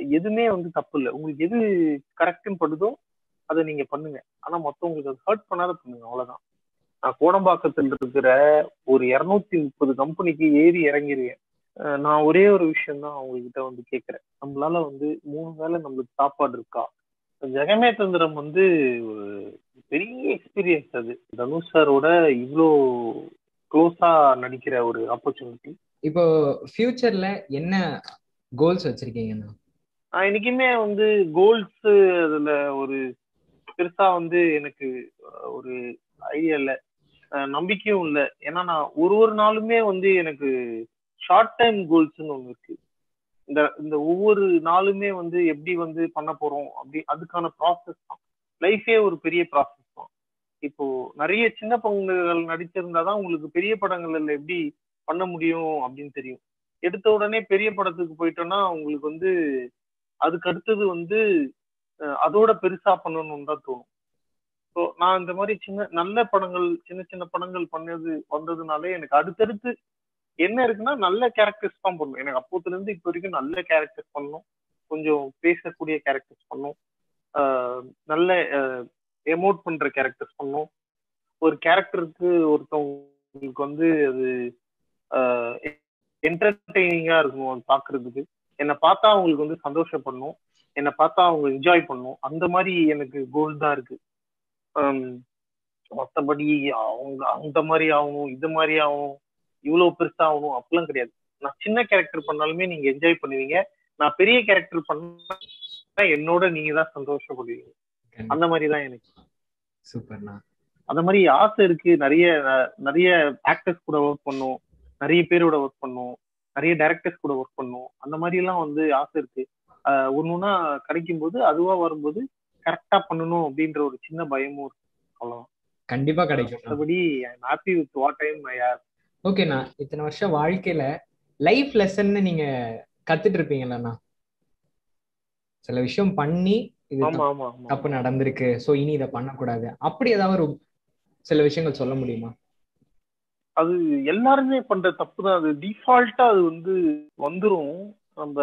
எதுவுமே வந்து தப்பு இல்லை உங்களுக்கு எது கரெக்ட்னு படுதோ அதை நீங்க பண்ணுங்க ஆனா மத்தவங்களுக்கு அது ஹர்ட் பண்ணாத பண்ணுங்க அவ்வளவுதான் நான் கோடம்பாக்கத்தில் இருக்கிற ஒரு இருநூத்தி முப்பது கம்பெனிக்கு ஏறி இறங்கிருக்கேன் அஹ் நான் ஒரே ஒரு விஷயம் தான் அவங்ககிட்ட வந்து கேட்கிறேன் நம்மளால வந்து மூணு வேளை நம்மளுக்கு சாப்பாடு இருக்கா ஜெகமே தந்திரம் வந்து ஒரு பெரிய எக்ஸ்பீரியன்ஸ் அது தனுஷ் சாரோட இவ்வளோ க்ளோஸா நடிக்கிற ஒரு ஆப்பர்ச்சுனிட்டி இப்போ ஃபியூச்சர்ல என்ன கோல்ஸ் வச்சிருக்கீங்கண்ணா நான் இன்னைக்குமே வந்து கோல்ஸ் அதுல ஒரு பெருசா வந்து எனக்கு அஹ், ஒரு ஐடியா இல்லை அஹ், நம்பிக்கையும் இல்லை ஏன்னா நான் ஒரு ஒரு நாளுமே வந்து எனக்கு ஷார்ட் டைம் கோல்ஸ்னு ஒன்று இருக்கு இந்த இந்த ஒவ்வொரு நாளுமே வந்து எப்படி வந்து பண்ண போறோம் அப்படி அதுக்கான ப்ராசஸ் தான் லைஃபே ஒரு பெரிய ப்ராசஸ் தான் இப்போ நிறைய சின்ன பங்குகள் நடிச்சிருந்தாதான் உங்களுக்கு பெரிய படங்கள்ல எப்படி பண்ண முடியும் அப்படின்னு தெரியும் எடுத்த உடனே பெரிய படத்துக்கு போயிட்டோம்னா உங்களுக்கு வந்து அதுக்கு அடுத்தது வந்து அஹ், அதோட பெருசா பண்ணணும்னு தான் தோணும் ஸோ நான் இந்த மாதிரி சின்ன நல்ல படங்கள் சின்ன சின்ன படங்கள் பண்ணது வந்ததுனாலே எனக்கு அடுத்தடுத்து என்ன இருக்குன்னா நல்ல கேரக்டர்ஸ் தான் பண்ணணும் எனக்கு அப்போத்துல இருந்து இப்போ வரைக்கும் நல்ல கேரக்டர்ஸ் பண்ணணும் கொஞ்சம் பேசக்கூடிய கேரக்டர்ஸ் பண்ணணும் ஆஹ் நல்ல எமோட் பண்ற கேரக்டர்ஸ் பண்ணணும் ஒரு கேரக்டருக்கு ஒருத்தவங்களுக்கு வந்து அது என்டர்டெய்னிங்கா இருக்கும் அது பாக்குறதுக்கு என்னை பார்த்தா அவங்களுக்கு வந்து சந்தோஷப்படணும் என்னை பார்த்தா அவங்க என்ஜாய் பண்ணணும் அந்த மாதிரி எனக்கு கோல் தான் இருக்கு ஆம், மத்தபடி அவங்க அந்த மாதிரி ஆகணும் இது மாதிரி ஆகணும் இவ்வளவு பெருசா ஆகணும் அப்படிலாம் கிடையாது நான் சின்ன கேரக்டர் பண்ணாலுமே நீங்க என்ஜாய் பண்ணுவீங்க நான் பெரிய கேரக்டர் பண்ணா என்னோட நீங்க தான் சந்தோஷப்படுவீங்க அந்த மாதிரி தான் எனக்கு சூப்பர்ண்ணா அந்த மாதிரி ஆசை இருக்கு நிறைய அஹ், நிறைய ஆக்டர்ஸ் கூட ஒர்க் பண்ணும் நிறைய பேரோட ஒர்க் பண்ணும் நிறைய டைரக்டர்ஸ் கூட ஒர்க் பண்ணும் அந்த மாதிரி எல்லாம் வந்து ஆசை இருக்கு அஹ், ஒண்ணுன்னா கிடைக்கும் போது அதுவா வரும்போது கரெக்டா பண்ணணும் அப்படின்ற ஒரு சின்ன பயமும் இருக்கு அவ்வளவுதான் கண்டிப்பா கிடைக்கும் மற்றபடி happy with what time I have ஓகேண்ணா இத்தனை வருஷம் வாழ்க்கையில லைஃப் லெசன்னு நீங்க கத்துட்டு இருப்பீங்களண்ணா சில விஷயம் பண்ணி இது ஆமா ஆமா ஆமா தப்பு நடந்திருக்கு சோ இனி இதை பண்ணக்கூடாது அப்படி ஏதாவது ஒரு சில விஷயங்கள் சொல்ல முடியுமா அது எல்லாருமே பண்ற தப்பு தான் அது டிஃபால்ட்டா அது வந்து வந்துரும் நம்ம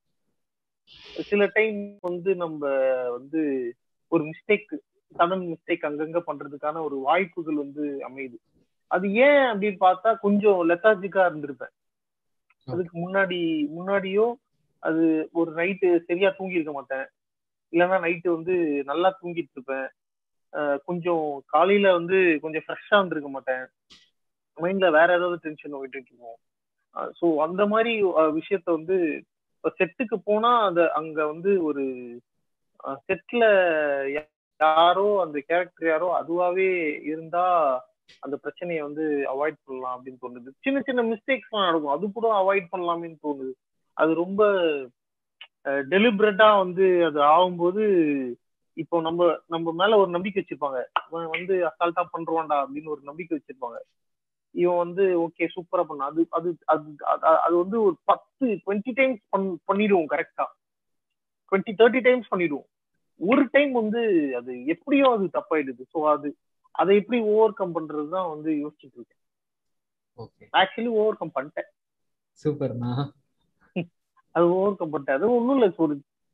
சில டைம் வந்து நம்ம வந்து ஒரு மிஸ்டேக் சடன் மிஸ்டேக் அங்கங்க பண்றதுக்கான ஒரு வாய்ப்புகள் வந்து அமையுது அது ஏன் அப்படின்னு பார்த்தா கொஞ்சம் லெத்தாஜிக்கா இருந்திருப்பேன் அதுக்கு முன்னாடி முன்னாடியோ அது ஒரு நைட்டு சரியா தூங்கி இருக்க மாட்டேன் இல்லைன்னா நைட்டு வந்து நல்லா தூங்கிட்டு இருப்பேன் அஹ் கொஞ்சம் காலையில வந்து கொஞ்சம் ஃப்ரெஷ்ஷா இருந்திருக்க மாட்டேன் மைண்ட்ல வேற ஏதாவது டென்ஷன் ஓடிட்டு இருக்கும் ஸோ அந்த மாதிரி அஹ், விஷயத்த வந்து இப்போ செட்டுக்கு போனா அந்த அங்க வந்து ஒரு செட்ல யாரோ அந்த கேரக்டர் யாரோ அதுவாவே இருந்தா அந்த பிரச்சனையை வந்து அவாய்ட் பண்ணலாம் அப்படின்னு தோணுது சின்ன சின்ன மிஸ்டேக்ஸ்லாம் நடக்கும் அது கூட அவாய்ட் பண்ணலாமேன்னு தோணுது அது ரொம்ப டெலிபரேட்டா வந்து அது ஆகும்போது இப்போ நம்ம நம்ம மேல ஒரு நம்பிக்கை வச்சிருப்பாங்க இவன் வந்து அசால்ட்டா பண்றான்டா அப்படின்னு ஒரு நம்பிக்கை வச்சிருப்பாங்க இவன் வந்து ஓகே சூப்பரா பண்ண அது அது அது அது- அது வந்து ஒரு பத்து டுவெண்ட்டி டைம்ஸ் பண்ணிடுவோம் கரெக்டா டுவெண்ட்டி தேர்ட்டி டைம்ஸ் பண்ணிடுவோம் ஒரு டைம் வந்து அது எப்படியோ அது தப்பாயிடுது ஸோ அது அதை எப்படி ஓவர் கம் பண்றது தான் வந்து யோசிச்சுட்டு இருக்கேன் ஓகே ஆக்சுவலி ஓவர் கம் பண்ணிட்டேன் சூப்பர்ண்ணா அது ஓவர் கம் பண்ணிட்டேன் அது ஒன்றும் இல்லை ஒரு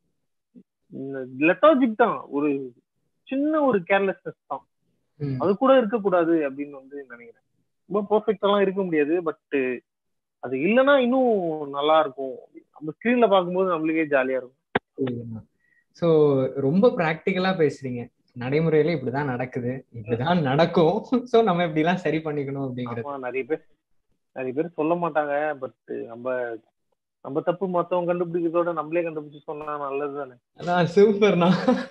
லெட்டாஜிக் தான் ஒரு சின்ன ஒரு கேர்லெஸ்னஸ் தான் ம். அது கூட இருக்கக்கூடாது அப்படின்னு வந்து நினைக்கிறேன் ரொம்ப பெர்ஃபெக்டெல்லாம் இருக்க முடியாது பட் அது இல்லைன்னா இன்னும் நல்லா இருக்கும் நம்ம ஸ்கிரீன்ல பார்க்கும்போது நம்மளுக்கே ஜாலியா இருக்கும் சோ ரொம்ப பிராக்டிக்கலா பேசுறீங்க நடைமுறையில இப்படிதான் நடக்குது இப்படிதான் நடக்கும் சோ நம்ம இப்படி எல்லாம் சரி பண்ணிக்கணும் அப்படிங்கிறது ஆமா நிறைய பேர் நிறைய பேர் சொல்ல மாட்டாங்க பட் நம்ம நம்ம தப்பு மத்தவங்க கண்டுபிடிக்கிறதோட நம்மளே கண்டுபிடிச்சு சொன்னா நல்லது தானே அதான் சூப்பர்ண்ணா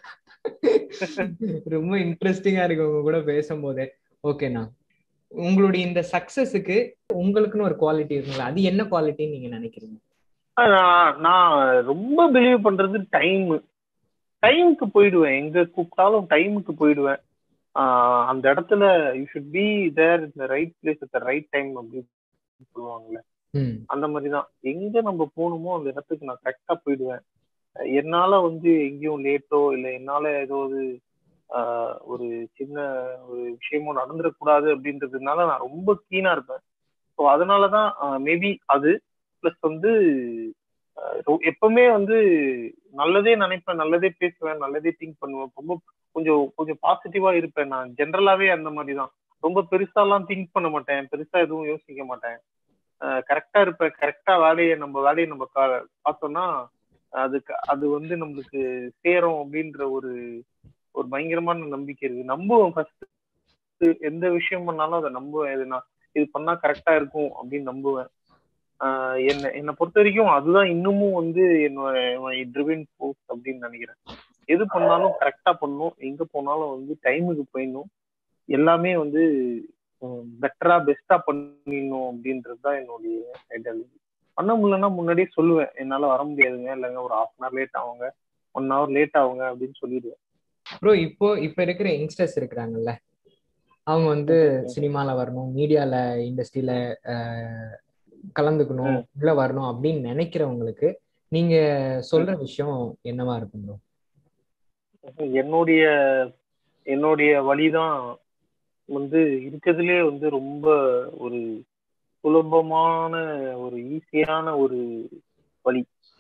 ரொம்ப இன்ட்ரெஸ்டிங்கா இருக்கு உங்க கூட பேசும்போதே ஓகேண்ணா உங்களுடைய இந்த சக்சஸுக்கு உங்களுக்குன்னு ஒரு குவாலிட்டி இருக்குங்களா அது என்ன குவாலிட்டின்னு நீங்க நினைக்கிறீங்க நான் நான் ரொம்ப பிலீவ் பண்றது டைம் டைமுக்கு போயிடுவேன் எங்க கூப்பிட்டாலும் டைமுக்கு போயிடுவேன் ஆஹ் அந்த இடத்துல யூ ஷுட் பி தேர் இந்த right place at right time அப்படின்னு சொல்லுவாங்கல்ல ம் அந்த மாதிரி தான் எங்க நம்ம போகணுமோ அந்த இடத்துக்கு நான் கரெக்டா போயிடுவேன் என்னால வந்து எங்கேயும் லேட்டோ இல்லை என்னால ஏதாவது ஆஹ் ஒரு சின்ன ஒரு விஷயமோ நடந்துடக்கூடாது அப்படின்றதுனால நான் ரொம்ப கீனா இருப்பேன் ஸோ அதனாலதான் மேபி அது ப்ளஸ் வந்து எப்பவுமே வந்து நல்லதே நினைப்பேன் நல்லதே பேசுவேன் நல்லதே திங்க் பண்ணுவேன் ரொம்ப கொஞ்சம் கொஞ்சம் பாசிட்டிவா இருப்பேன் நான் ஜென்ரலாவே அந்த மாதிரி தான் ரொம்ப பெருசாலாம் திங்க் பண்ண மாட்டேன் பெருசா எதுவும் யோசிக்க மாட்டேன் கரெக்டா இருப்பேன் கரெக்டா வேலையை நம்ம வேலையை நம்ம பார்த்தோம்னா அதுக்கு அது வந்து நம்மளுக்கு சேரும் அப்படின்ற ஒரு ஒரு பயங்கரமான நம்பிக்கை இருக்கு நம்புவோம் ஃபர்ஸ்ட் எந்த விஷயம் பண்ணாலும் அதை நம்புவேன் இது நான் இது பண்ணா கரெக்டா இருக்கும் அப்படின்னு நம்புவேன் என்ன என்னை பொறுத்த வரைக்கும் அதுதான் இன்னமும் வந்து என்னோட ட்ரிவின் ஃபோர்ஸ் அப்படின்னு நினைக்கிறேன் எது பண்ணாலும் கரெக்டா பண்ணணும் எங்க போனாலும் வந்து டைமுக்கு போயிடணும் எல்லாமே வந்து பெட்டரா பெஸ்டா பண்ணிடணும் அப்படின்றது தான் என்னுடைய ஐடியாலஜி பண்ண முடியலன்னா முன்னாடியே சொல்லுவேன் என்னால வர முடியாதுங்க இல்லைங்க ஒரு ஹாஃப் அன் ஹவர் லேட் ஆகுங்க ஒன் ஹவர் லேட் ஆகுங்க அப்படின்னு சொல்லிடுவேன் ப்ரோ இப்போ இப்ப இருக்கிற யங்ஸ்டர்ஸ் இருக்கிறாங்கல்ல அவங்க வந்து சினிமால வரணும் மீடியால இண்டஸ்ட்ரியில கலந்துக்கணும் உள்ள வரணும் அப்படின்னு நினைக்கிறவங்களுக்கு நீங்க சொல்ற விஷயம் என்னவா இருக்கும் ப்ரோ என்னுடைய என்னுடைய வழிதான் வந்து இருக்கிறதுலே வந்து ரொம்ப ஒரு சுலபமான ஒரு ஈஸியான ஒரு வழி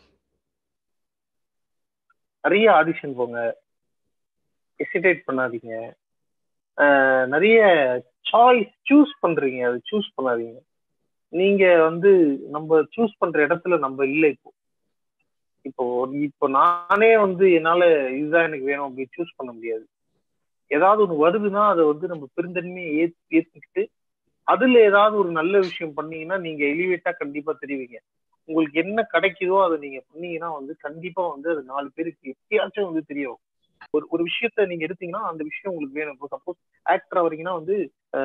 நிறைய ஆடிஷன் போங்க எசிடேட் பண்ணாதீங்க நிறைய சாய்ஸ் சூஸ் பண்றீங்க அது சூஸ் பண்ணாதீங்க நீங்க வந்து நம்ம சூஸ் பண்ற இடத்துல நம்ம இல்லை இப்போ இப்போ இப்போ நானே வந்து என்னால இதுதான் எனக்கு வேணும் அப்படின்னு சூஸ் பண்ண முடியாது ஏதாவது ஒண்ணு வருதுன்னா அதை வந்து நம்ம பெருந்தன்மையை ஏத்து ஏத்துக்கிட்டு அதுல ஏதாவது ஒரு நல்ல விஷயம் பண்ணீங்கன்னா நீங்க எலிவேட்டா கண்டிப்பா தெரிவிங்க உங்களுக்கு என்ன கிடைக்குதோ அதை நீங்க பண்ணீங்கன்னா வந்து கண்டிப்பா வந்து அது நாலு பேருக்கு எப்பயாச்சும் வந்து தெரியும் ஒரு ஒரு விஷயத்த நீங்க எடுத்தீங்கன்னா அந்த விஷயம் உங்களுக்கு வேணும் இப்போ சப்போஸ் ஆக்டரா வரீங்கன்னா வந்து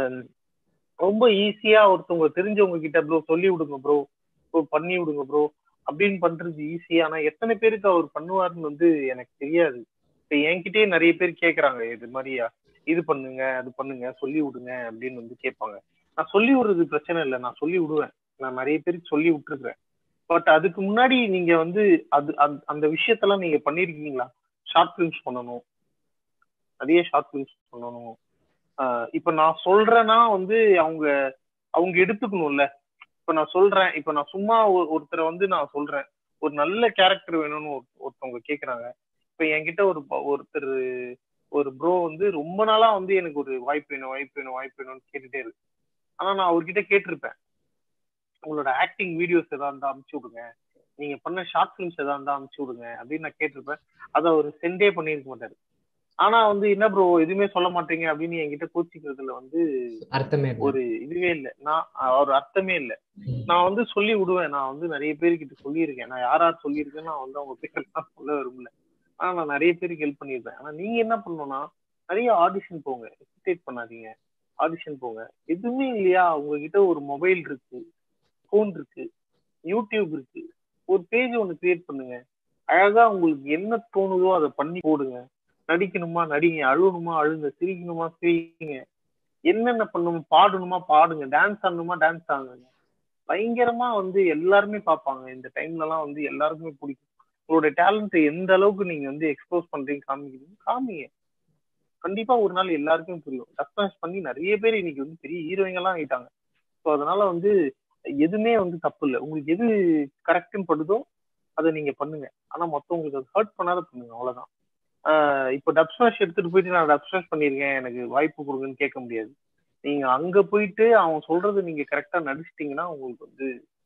ரொம்ப ஈஸியா ஒருத்தவங்க தெரிஞ்சவங்க கிட்ட ப்ரோ சொல்லி விடுங்க ப்ரோ ப்ரோ பண்ணி விடுங்க ப்ரோ அப்படின்னு பண்றது ஈஸி ஆனா எத்தனை பேருக்கு அவர் பண்ணுவாருன்னு வந்து எனக்கு தெரியாது இப்ப என்கிட்டயே நிறைய பேர் கேக்குறாங்க இது மாதிரியா இது பண்ணுங்க அது பண்ணுங்க சொல்லி விடுங்க அப்படின்னு வந்து கேட்பாங்க நான் சொல்லி விடுறது பிரச்சனை இல்லை நான் சொல்லி விடுவேன் நான் நிறைய பேருக்கு சொல்லி விட்டுருக்கேன் பட் அதுக்கு முன்னாடி நீங்க வந்து அது அந்த விஷயத்தெல்லாம் நீங்க பண்ணிருக்கீங்களா ஷார்ட் ஃபிலிம்ஸ் பண்ணணும் நிறைய ஷார்ட் ஃபிலிம்ஸ் பண்ணணும் இப்ப நான் சொல்றேன்னா வந்து அவங்க அவங்க எடுத்துக்கணும்ல இப்ப நான் சொல்றேன் இப்ப நான் சும்மா ஒருத்தரை வந்து நான் சொல்றேன் ஒரு நல்ல கேரக்டர் வேணும்னு ஒருத்தவங்க கேக்குறாங்க இப்ப என்கிட்ட ஒரு ஒருத்தர் ஒரு ப்ரோ வந்து ரொம்ப நாளா வந்து எனக்கு ஒரு வாய்ப்பு வேணும் வாய்ப்பு வேணும் வாய்ப்பு வேணும்னு கேட்டுட்டே இருக்கு ஆனா நான் அவர்கிட்ட கேட்டிருப்பேன் உங்களோட ஆக்டிங் வீடியோஸ் எதா இருந்தா அனுப்பிச்சு விடுங்க நீங்க பண்ண ஷார்ட் ஃபிலிம்ஸ் எதா இருந்தா அனுப்பிச்சு விடுங்க அப்படின்னு நான் கேட்டிருப்பேன் அதை அவர் சென்டே பண்ணியிருக்க மாட்டாரு ஆனா வந்து என்ன ப்ரோ எதுவுமே சொல்ல மாட்டீங்க அப்படின்னு என்கிட்ட கோச்சிக்கிறதுல வந்து அர்த்தமே ஒரு இதுவே இல்லை நான் ஒரு அர்த்தமே இல்லை நான் வந்து சொல்லி விடுவேன் நான் வந்து நிறைய பேர்கிட்ட சொல்லியிருக்கேன் நான் யார் யார் சொல்லியிருக்கேன்னு நான் வந்து அவங்க பேரெல்லாம் சொல்ல விரும்பல ஆனா நான் நிறைய பேருக்கு ஹெல்ப் பண்ணியிருப்பேன் ஆனா நீங்க என்ன பண்ணணும்னா நிறைய ஆடிஷன் போங்க ஹெசிடேட் பண்ணாதீங்க ஆடிஷன் போங்க எதுவுமே இல்லையா உங்ககிட்ட ஒரு மொபைல் இருக்கு ஃபோன் இருக்கு யூடியூப் இருக்கு ஒரு பேஜ் ஒன்று கிரியேட் பண்ணுங்க அழகா உங்களுக்கு என்ன தோணுதோ அதை பண்ணி போடுங்க நடிக்கணுமா நடிங்க அழுகணுமா அழுங்க சிரிக்கணுமா சிரிங்க என்னென்ன பண்ணணுமா பாடணுமா பாடுங்க டான்ஸ் ஆடணுமா டான்ஸ் ஆடுங்க பயங்கரமா வந்து எல்லாருமே பார்ப்பாங்க இந்த டைம்ல எல்லாம் வந்து எல்லாருக்குமே பிடிக்கும் உங்களோட டேலண்ட்டை எந்த அளவுக்கு நீங்க வந்து எக்ஸ்போஸ் பண்றீங்க காமிக்கிறீங்க காமிங்க கண்டிப்பா ஒரு நாள் எல்லாருக்கும் புரியும் ரெஸ்பான்ஸ் பண்ணி நிறைய பேர் இன்னைக்கு வந்து பெரிய ஹீரோயிங்க எல்லாம் ஆயிட்டாங்க ஸோ அதனால வந்து எதுவுமே வந்து தப்பு இல்லை உங்களுக்கு எது கரெக்ட்னு படுதோ அதை நீங்க பண்ணுங்க ஆனா மொத்தவங்களுக்கு அது ஹர்ட் பண்ணாத பண்ணுங்க அவ்வளவுதான் இப்போ டப் ஸ்மாஷ் எடுத்துட்டு போயிட்டு நான் டப் ஸ்மாஷ் பண்ணியிருக்கேன் எனக்கு வாய்ப்பு கொடுங்கன்னு கேட்க முடியாது நீங்க அங்க போயிட்டு அவன் சொல்றது நீங்க கரெக்டா நடிச்சிட்டீங்கன்னா உங்களுக்கு வந்து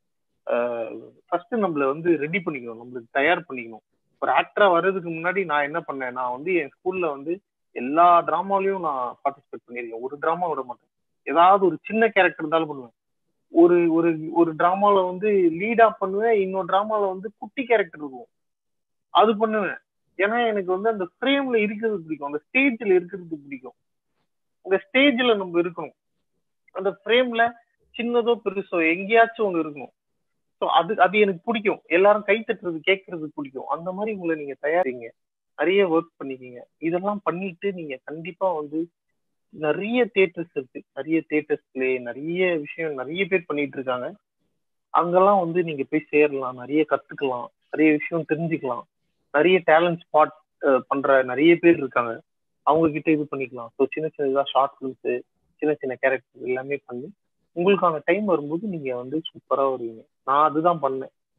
ஃபர்ஸ்ட் நம்மள வந்து ரெடி பண்ணிக்கணும் நம்மளுக்கு தயார் பண்ணிக்கணும் ஒரு ஆக்டரா வர்றதுக்கு முன்னாடி நான் என்ன பண்ணேன் நான் வந்து என் ஸ்கூல்ல வந்து எல்லா டிராமாலையும் நான் பார்ட்டிசிபேட் பண்ணியிருக்கேன் ஒரு டிராமா விட மாட்டேன் ஏதாவது ஒரு சின்ன கேரக்டர் இருந்தாலும் பண்ணுவேன் ஒரு ஒரு ஒரு டிராமால வந்து லீடா பண்ணுவேன் இன்னொரு டிராமால வந்து குட்டி கேரக்டர் இருக்கும் அது பண்ணுவேன் ஏன்னா எனக்கு வந்து அந்த ஃப்ரேம்ல இருக்கிறது பிடிக்கும் அந்த ஸ்டேஜ்ல இருக்கிறது பிடிக்கும் அந்த ஸ்டேஜ்ல நம்ம இருக்கணும் அந்த ஃப்ரேம்ல சின்னதோ பெருசோ எங்கேயாச்சும் ஒண்ணு இருக்கணும் ஸோ அது அது எனக்கு பிடிக்கும் எல்லாரும் கை தட்டுறது கேட்கறது பிடிக்கும் அந்த மாதிரி உங்களை நீங்க தயாரிங்க நிறைய ஒர்க் பண்ணிக்கிங்க இதெல்லாம் பண்ணிட்டு நீங்க கண்டிப்பா வந்து நிறைய தேட்டர்ஸ் இருக்கு நிறைய தேட்டர்ஸ் பிளே நிறைய விஷயம் நிறைய பேர் பண்ணிட்டு இருக்காங்க அங்கெல்லாம் வந்து நீங்க போய் சேரலாம் நிறைய கத்துக்கலாம் நிறைய விஷயம் தெரிஞ்சுக்கலாம் நிறைய டேலண்ட் ஸ்பாட் பண்ற நிறைய பேர் இருக்காங்க அவங்க கிட்ட இது பண்ணிக்கலாம் ஸோ சின்ன சின்னதா ஷார்ட் ஃபிலிம்ஸ் சின்ன சின்ன கேரக்டர் எல்லாமே பண்ணி உங்களுக்கான டைம் வரும்போது நீங்க வந்து சூப்பரா வருவீங்க நான் அதுதான் பண்ணேன்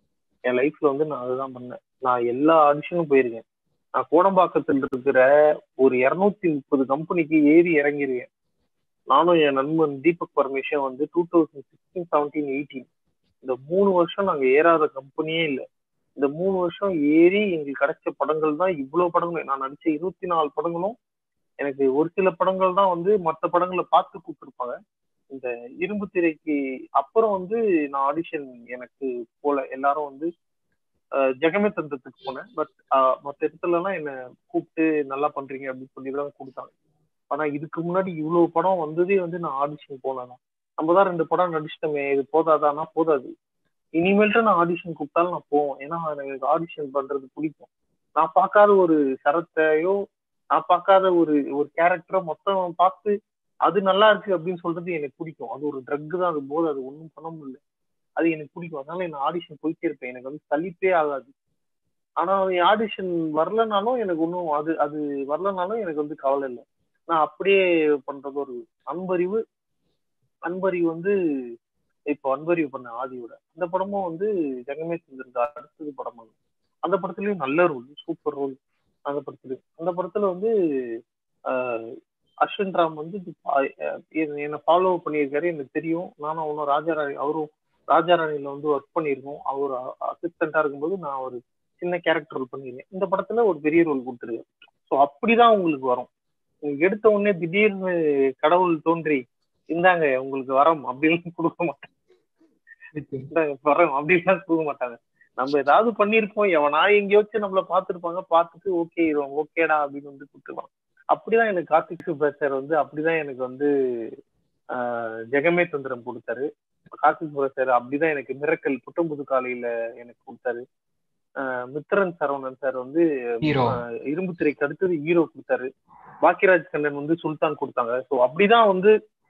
என் லைஃப்ல வந்து நான் அதுதான் பண்ணேன் நான் எல்லா ஆடிஷனும் போயிருக்கேன் நான் கோடம்பாக்கத்தில் இருக்கிற ஒரு இருநூத்தி முப்பது கம்பெனிக்கு ஏறி இறங்கிருக்கேன் நானும் என் நண்பன் தீபக் பரமேஸ்வரன் வந்து two thousand sixteen seventeen eighteen இந்த மூணு வருஷம் நாங்க ஏறாத கம்பெனியே இல்லை இந்த மூணு வருஷம் ஏறி எங்களுக்கு கிடைச்ச படங்கள் தான் இவ்வளவு படங்கள் நான் நடிச்ச இருபத்தி நாலு படங்களும் எனக்கு ஒரு சில படங்கள் தான் வந்து மற்ற படங்களை பார்த்து கூப்பிட்டுருப்பாங்க இந்த இரும்பு திரைக்கு அப்புறம் வந்து நான் ஆடிஷன் எனக்கு போல எல்லாரும் வந்து ஜெகமே தந்தத்துக்கு போனேன் பட் மற்ற இடத்துலலாம் என்ன கூப்பிட்டு நல்லா பண்றீங்க அப்படின்னு சொல்லி தான் கொடுத்தாங்க ஆனா இதுக்கு முன்னாடி இவ்வளவு படம் வந்ததே வந்து நான் ஆடிஷன் போனேன் நம்ம தான் ரெண்டு படம் நடிச்சிட்டோமே இது போதாதானா போதாது இனிமேல்ட்டு நான் ஆடிஷன் கூப்பிட்டாலும் நான் போவேன் ஏன்னா எனக்கு ஆடிஷன் பண்றது பிடிக்கும் நான் பார்க்காத ஒரு சரத்தையோ நான் பார்க்காத ஒரு ஒரு கேரக்டரோ மொத்தம் பார்த்து அது நல்லா இருக்கு அப்படின்னு சொல்றது எனக்கு பிடிக்கும் அது ஒரு ட்ரக் தான் அது போது அது ஒன்றும் பண்ண முடியல அது எனக்கு பிடிக்கும் அதனால என்ன ஆடிஷன் போயிட்டே இருப்பேன் எனக்கு வந்து சலிப்பே ஆகாது ஆனா ஆடிஷன் வரலனாலும் எனக்கு ஒன்றும் அது அது வரலனாலும் எனக்கு வந்து கவலை இல்லை நான் அப்படியே பண்றது ஒரு அன்பறிவு அன்பறிவு வந்து இப்போ அன்பறிவு பண்ண ஆதியோட அந்த படமும் வந்து ஜெகமே சுந்தருக்கு அடுத்தது படம் அது அந்த படத்துலயும் நல்ல ரோல் சூப்பர் ரோல் அந்த படத்துல அந்த படத்துல வந்து அஸ்வின் ராம் வந்து என்னை ஃபாலோ பண்ணியிருக்காரு எனக்கு தெரியும் நானும் அவனும் ராஜாராணி அவரும் ராஜாராணியில வந்து ஒர்க் பண்ணியிருக்கோம் அவர் அசிஸ்டண்டா இருக்கும்போது நான் ஒரு சின்ன கேரக்டர் ரோல் பண்ணியிருக்கேன் இந்த படத்துல ஒரு பெரிய ரோல் கொடுத்துருக்கேன் ஸோ அப்படிதான் உங்களுக்கு வரும் உங்களுக்கு எடுத்த உடனே திடீர்னு கடவுள் தோன்றி இந்தாங்க உங்களுக்கு வரம் அப்படிலாம் கொடுக்க மாட்டாங்க வரம் அப்படிலாம் கொடுக்க மாட்டாங்க நம்ம ஏதாவது பண்ணிருப்போம் எவனா எங்கேயோச்சும் நம்மள பாத்துருப்பாங்க பார்த்துட்டு ஓகே ஓகேடா அப்படின்னு வந்து கொடுத்துருவாங்க அப்படிதான் எனக்கு கார்த்திக் சுப்ராஜ் சார் வந்து அப்படிதான் எனக்கு வந்து ஜெகமே தந்திரம் கொடுத்தாரு கார்த்திக் சுப்ராஜ் சார் அப்படிதான் எனக்கு மிரக்கல் புட்டம்புது காலையில எனக்கு கொடுத்தாரு மித்ரன் சரவணன் சார் வந்து இரும்பு திரைக்கு அடுத்தது ஹீரோ கொடுத்தாரு பாக்கியராஜ் கண்ணன் வந்து சுல்தான் கொடுத்தாங்க ஸோ அப்படிதான் வந்து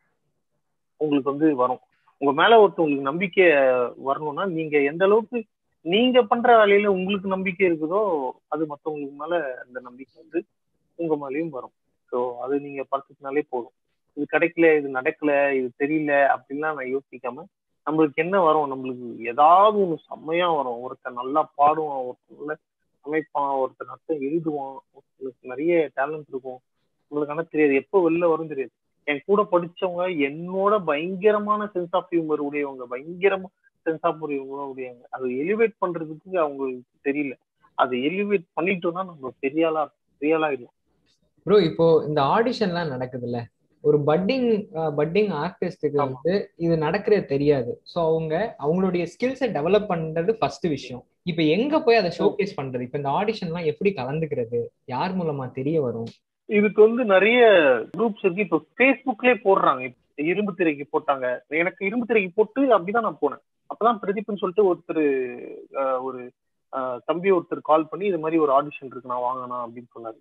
உங்களுக்கு வந்து வரும் உங்க மேல ஒருத்தவங்களுக்கு நம்பிக்கை வரணும்னா நீங்க எந்த அளவுக்கு நீங்க பண்ற வேலையில உங்களுக்கு நம்பிக்கை இருக்குதோ அது மத்தவங்களுக்கு மேல அந்த நம்பிக்கை வந்து உங்க மேலேயும் வரும் ஸோ அது நீங்க பார்த்துக்கினாலே போதும் இது கிடைக்கல இது நடக்கல இது தெரியல அப்படின்லாம் நான் யோசிக்காம நம்மளுக்கு என்ன வரும் நம்மளுக்கு ஏதாவது ஒண்ணு செம்மையா வரும் ஒருத்தர் நல்லா பாடுவான் ஒருத்தர் நல்ல அமைப்பான் ஒருத்தர் நட்டம் எழுதுவான் ஒருத்தருக்கு நிறைய டேலண்ட் இருக்கும் உங்களுக்கு ஆனா தெரியாது எப்போ வெளில வரும் தெரியாது என் கூட படிச்சவங்க என்னோட பயங்கரமான சென்ஸ் ஆஃப் ஹியூமர் உடையவங்க பயங்கரமா சென்ஸ் ஆஃப் ஹியூமர் உடையவங்க அது எலிவேட் பண்றதுக்கு அவங்களுக்கு தெரியல அது எலிவேட் பண்ணிட்டோம்னா நம்ம பெரியாளா பெரியாளாயிடும் ப்ரோ இப்போ இந்த ஆடிஷன்லாம் நடக்குதுல்ல ஒரு பட்டிங் பட்டிங் ஆர்டிஸ்டுக்கு வந்து இது நடக்கிறது தெரியாது ஸோ அவங்க அவங்களுடைய ஸ்கில்ஸை டெவலப் பண்றது ஃபர்ஸ்ட் விஷயம் இப்போ எங்க போய் அதை ஷோகேஸ் பண்றது இப்போ இந்த ஆடிஷன்லாம் எப்படி கலந்துக்கிறது யார் மூலமா தெரிய வரும் இதுக்கு வந்து நிறைய குரூப்ஸ் இருக்கு இப்போ ஃபேஸ்புக்லயே போடுறாங்க இரும்பு திரைக்கு போட்டாங்க எனக்கு இரும்பு திரைக்கு போட்டு அப்படிதான் நான் போனேன் அப்பதான் பிரதீப்னு சொல்லிட்டு ஒருத்தர் ஒரு தம்பி ஒருத்தர் கால் பண்ணி இது மாதிரி ஒரு ஆடிஷன் இருக்கு நான் வாங்கினா அப்படின்னு சொன்னாரு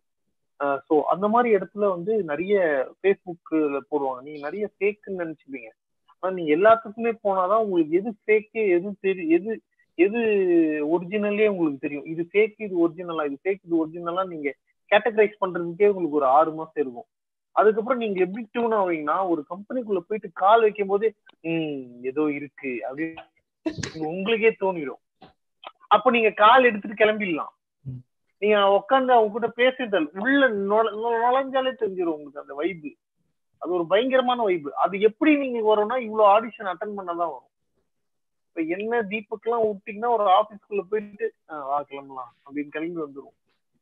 ஸோ அந்த மாதிரி இடத்துல வந்து நிறைய ஃபேஸ்புக்ல போடுவாங்க நீங்க நிறைய ஃபேக்குன்னு நினைச்சுப்பீங்க ஆனா நீங்க எல்லாத்துக்குமே போனாதான் உங்களுக்கு எது ஃபேக்கு எது தெரியும் எது எது ஒரிஜினலே உங்களுக்கு தெரியும் இது ஃபேக் இது ஒரிஜினலா இது ஃபேக் இது ஒரிஜினலா நீங்க கேட்டகரைஸ் பண்றதுக்கே உங்களுக்கு ஒரு ஆறு மாசம் இருக்கும் அதுக்கப்புறம் நீங்க எப்படி டியூன் ஆவீங்கன்னா ஒரு கம்பெனிக்குள்ள போயிட்டு கால் வைக்கும் போதே உம் ஏதோ இருக்கு அப்படின்னு உங்களுக்கே தோணிடும் அப்ப நீங்க கால் எடுத்துட்டு கிளம்பிடலாம் நீங்க உட்காந்து அவங்க கூட பேசிட்டு உள்ள நுழைஞ்சாலே தெரிஞ்சிடும் உங்களுக்கு அந்த வைப்பு அது ஒரு பயங்கரமான வைப்பு அது எப்படி நீங்க வரும்னா இவ்வளவு ஆடிஷன் அட்டன் பண்ணதான் வரும் இப்ப என்ன தீபக் எல்லாம் விட்டீங்கன்னா ஒரு ஆபீஸ்க்குள்ள போயிட்டு வா கிளம்பலாம் அப்படின்னு கிளம்பி வந்துரும்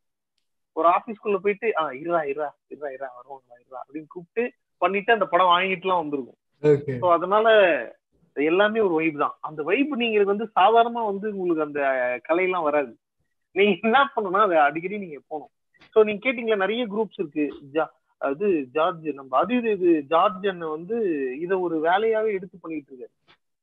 ஒரு ஆபீஸ்க்குள்ள போயிட்டு ஆஹ் இருவா இருவா இருவா இருவா வருவோம் இருவா அப்படின்னு கூப்பிட்டு பண்ணிட்டு அந்த படம் வாங்கிட்டு எல்லாம் வந்துருக்கும் ஸோ அதனால எல்லாமே ஒரு வைப் தான் அந்த வைப் நீங்க வந்து சாதாரணமா வந்து உங்களுக்கு அந்த கலையெல்லாம் வராது நீங்க என்ன பண்ணணும்னா அதை அடிக்கடி நீங்க போகணும் ஸோ நீங்க கேட்டீங்களா நிறைய குரூப்ஸ் இருக்கு அது ஜார்ஜ் நம்ம அது இது இது ஜார்ஜ் அண்ணன் வந்து இதை ஒரு வேலையாவே எடுத்து பண்ணிட்டு இருக்காரு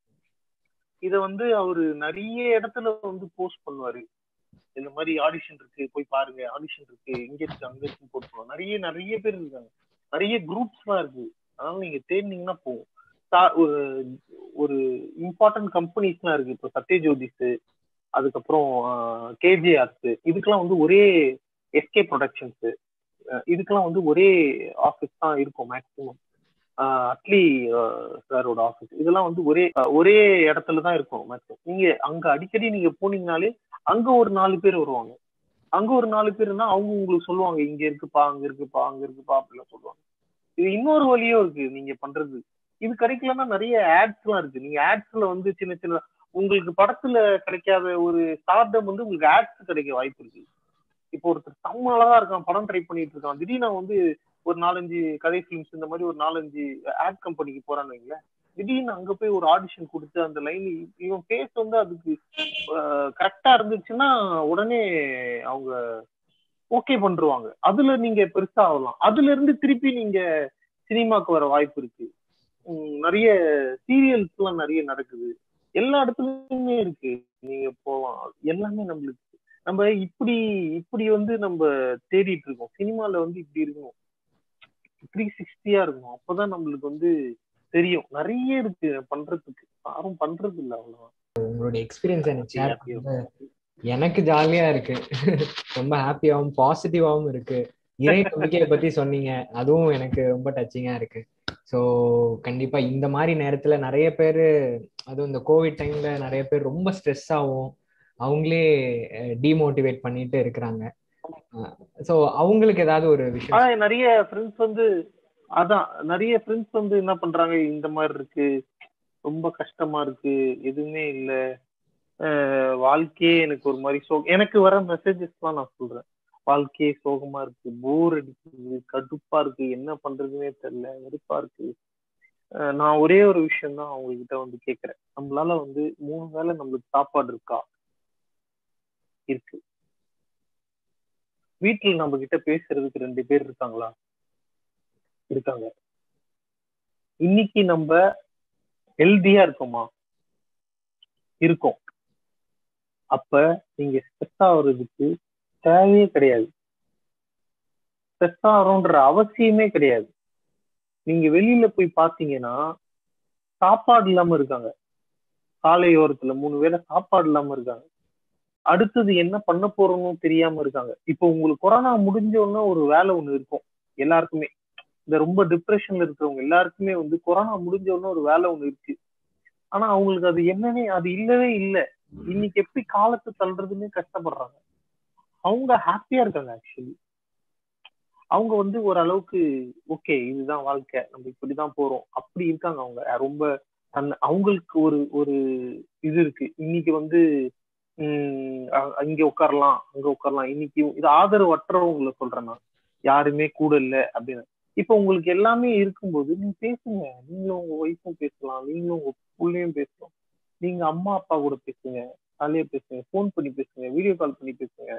இத வந்து அவரு நிறைய இடத்துல வந்து போஸ்ட் பண்ணுவாரு இந்த மாதிரி ஆடிஷன் இருக்கு போய் பாருங்க ஆடிஷன் இருக்கு இங்க இருக்கு அங்க இருக்கு போட்டு நிறைய நிறைய பேர் இருக்காங்க நிறைய குரூப்ஸ் எல்லாம் இருக்கு அதனால நீங்க தேடினீங்கன்னா போகும் ஒரு ஒரு இம்பார்ட்டன்ட் கம்பெனிஸ் எல்லாம் இருக்கு இப்போ சத்யஜோதிஸ் அதுக்கப்புறம் கேஜிஆர்ஸ் இதுக்கெல்லாம் வந்து ஒரே எஸ்கே ப்ரொடக்ஷன்ஸ் இதுக்கெல்லாம் வந்து ஒரே ஆஃபீஸ் தான் இருக்கும் மேக்சிமம் அட்லி சாரோட ஆஃபீஸ் இதெல்லாம் வந்து ஒரே ஒரே இடத்துல தான் இருக்கும் மேக்ஸிமம் நீங்க அங்க அடிக்கடி நீங்க போனீங்கனாலே அங்க ஒரு நாலு பேர் வருவாங்க அங்க ஒரு நாலு பேர்னா அவங்க உங்களுக்கு சொல்லுவாங்க இங்க இருக்குப்பா அங்க இருக்குப்பா அங்க இருக்குப்பா அப்படிலாம் சொல்லுவாங்க இது இன்னொரு வழியும் இருக்கு நீங்க பண்றது இது கிடைக்கலன்னா நிறைய ஆட்ஸ் எல்லாம் இருக்கு நீங்க ஆட்ஸ்ல வந்து சின்ன சின்ன உங்களுக்கு படத்துல கிடைக்காத ஒரு ஸ்டார்டம் வந்து உங்களுக்கு ஆட்ஸ் கிடைக்க வாய்ப்பு இருக்கு இப்போ ஒருத்தர் செம்ம அழகா இருக்கான் படம் ட்ரை பண்ணிட்டு இருக்கான் திடீர்னு வந்து ஒரு நாலஞ்சு கதை ஃபிலிம்ஸ் இந்த மாதிரி ஒரு நாலஞ்சு ஆட் கம்பெனிக்கு போறான்னு வைங்களேன் திடீர்னு அங்க போய் ஒரு ஆடிஷன் கொடுத்து அந்த லைன் இவன் பேஸ் வந்து அதுக்கு கரெக்டா இருந்துச்சுன்னா உடனே அவங்க ஓகே பண்ருவாங்க அதுல நீங்க பெருசா ஆகலாம் அதுல இருந்து திருப்பி நீங்க சினிமாக்கு வர வாய்ப்பு இருக்கு நிறைய சீரியல்ஸ் எல்லாம் நிறைய நடக்குது எல்லா இடத்துலயுமே இருக்கு நீங்க போலாம் எல்லாமே நம்மளுக்கு நம்ம இப்படி இப்படி வந்து நம்ம தேடிட்டு இருக்கோம் சினிமால வந்து இப்படி இருக்கணும் த்ரீ சிக்ஸ்டியா இருக்கும் அப்பதான் நம்மளுக்கு வந்து தெரியும் நிறைய இருக்கு பண்றதுக்கு யாரும் பண்றது இல்ல அவ்வளவுதான் உங்களுடைய எக்ஸ்பீரியன்ஸ் எனக்கு ஷேர் பண்ணது எனக்கு ஜாலியா இருக்கு ரொம்ப ஹாப்பியாவும் பாசிட்டிவாவும் இருக்கு இறை நம்பிக்கையை பத்தி சொன்னீங்க அதுவும் எனக்கு ரொம்ப டச்சிங்கா இருக்கு ஸோ கண்டிப்பா இந்த மாதிரி நேரத்துல நிறைய பேர் அதுவும் இந்த கோவிட் டைம்ல நிறைய பேர் ரொம்ப ஸ்ட்ரெஸ் ஆகும் அவங்களே டிமோட்டிவேட் பண்ணிட்டு இருக்கிறாங்க ஸோ அவங்களுக்கு ஏதாவது ஒரு விஷயம் நிறைய ஃப்ரெண்ட்ஸ் வந்து அதான் நிறைய ஃப்ரெண்ட்ஸ் வந்து என்ன பண்றாங்க இந்த மாதிரி இருக்கு ரொம்ப கஷ்டமா இருக்கு எதுவுமே இல்ல வாழ்க்கையே எனக்கு ஒரு மாதிரி சோ எனக்கு வர மெசேஜஸ்லாம் நான் சொல்றேன் வாழ்க்கையே சோகமா இருக்கு போர் அடிக்குது கடுப்பா இருக்கு என்ன பண்றதுன்னே தெரியல வெறுப்பா இருக்கு நான் ஒரே ஒரு விஷயம் தான் அவங்க கிட்ட வந்து கேக்குறேன் நம்மளால வந்து மூணு வேளை நம்மளுக்கு சாப்பாடு இருக்கா இருக்கு வீட்டுல நம்ம கிட்ட பேசுறதுக்கு ரெண்டு பேர் இருக்காங்களா இருக்காங்க இன்னைக்கு நம்ம ஹெல்தியா இருக்கோமா இருக்கோம் அப்ப நீங்க ஸ்ட்ரெஸ் ஆகுறதுக்கு தேவையே கிடையாது ஸ்ட்ரெஸ் ஆகிறோன்ற அவசியமே கிடையாது நீங்க வெளியில போய் பாத்தீங்கன்னா சாப்பாடு இல்லாம இருக்காங்க சாலையோரத்துல மூணு வேளை சாப்பாடு இல்லாம இருக்காங்க அடுத்தது என்ன பண்ண போறோம்னு தெரியாம இருக்காங்க இப்போ உங்களுக்கு கொரோனா முடிஞ்ச உடனே ஒரு வேலை ஒண்ணு இருக்கும் எல்லாருக்குமே இந்த ரொம்ப டிப்ரெஷன்ல இருக்கிறவங்க எல்லாருக்குமே வந்து கொரோனா முடிஞ்ச உடனே ஒரு வேலை ஒண்ணு இருக்கு ஆனா அவங்களுக்கு அது என்னன்னே அது இல்லவே இல்லை இன்னைக்கு எப்படி காலத்தை தள்ளுறதுன்னு கஷ்டப்படுறாங்க அவங்க ஹாப்பியா இருக்காங்க ஆக்சுவலி அவங்க வந்து ஓரளவுக்கு ஓகே இதுதான் வாழ்க்கை நம்ம இப்படிதான் போறோம் அப்படி இருக்காங்க அவங்க ரொம்ப தன் அவங்களுக்கு ஒரு ஒரு இது இருக்கு இன்னைக்கு வந்து உம் இங்க உட்காரலாம் அங்க உட்காரலாம் இன்னைக்கு இது ஆதரவற்றவங்களை சொல்றேன் நான் யாருமே கூட இல்லை அப்படின்னு இப்ப உங்களுக்கு எல்லாமே இருக்கும்போது நீங்க பேசுங்க நீங்களும் உங்க ஒய்ஃபும் பேசலாம் நீங்களும் உங்க பிள்ளையும் பேசலாம் நீங்க அம்மா அப்பா கூட பேசுங்க ஜாலியா பேசுங்க ஃபோன் பண்ணி பேசுங்க வீடியோ கால் பண்ணி பேசுங்க